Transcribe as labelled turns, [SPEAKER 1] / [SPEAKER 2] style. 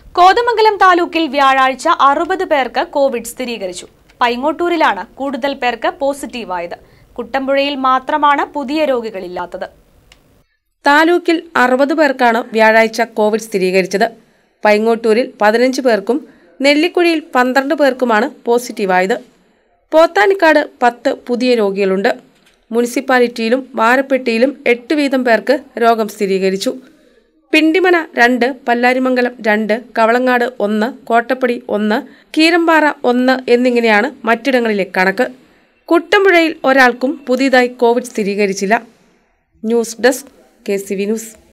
[SPEAKER 1] കോതമംഗലം താലൂക്കിൽ വ്യാഴാഴ്ച അറുപത് പേർക്ക് കോവിഡ് സ്ഥിരീകരിച്ചു പൈങ്ങോട്ടൂരിലാണ് കൂടുതൽ പേർക്ക് പോസിറ്റീവായത് കുട്ടമ്പുഴയിൽ മാത്രമാണ് പുതിയ രോഗികളില്ലാത്തത്
[SPEAKER 2] താലൂക്കിൽ അറുപത് പേർക്കാണ് വ്യാഴാഴ്ച കോവിഡ് സ്ഥിരീകരിച്ചത് പൈങ്ങോട്ടൂരിൽ പതിനഞ്ച് പേർക്കും നെല്ലിക്കുഴിയിൽ പന്ത്രണ്ട് പേർക്കുമാണ് പോസിറ്റീവായത് പോത്താനിക്കാട് പത്ത് പുതിയ രോഗികളുണ്ട് മുനിസിപ്പാലിറ്റിയിലും വാരപ്പെട്ടിയിലും എട്ട് വീതം പേർക്ക് രോഗം സ്ഥിരീകരിച്ചു പിണ്ടിമന രണ്ട് പല്ലാരിമംഗലം രണ്ട് കവളങ്ങാട് ഒന്ന് കോട്ടപ്പടി ഒന്ന് കീരമ്പാറ ഒന്ന് എന്നിങ്ങനെയാണ് മറ്റിടങ്ങളിലെ കണക്ക് കുട്ടമ്പുഴയിൽ ഒരാൾക്കും പുതിയതായി കോവിഡ് സ്ഥിരീകരിച്ചില്ല news desk K C V news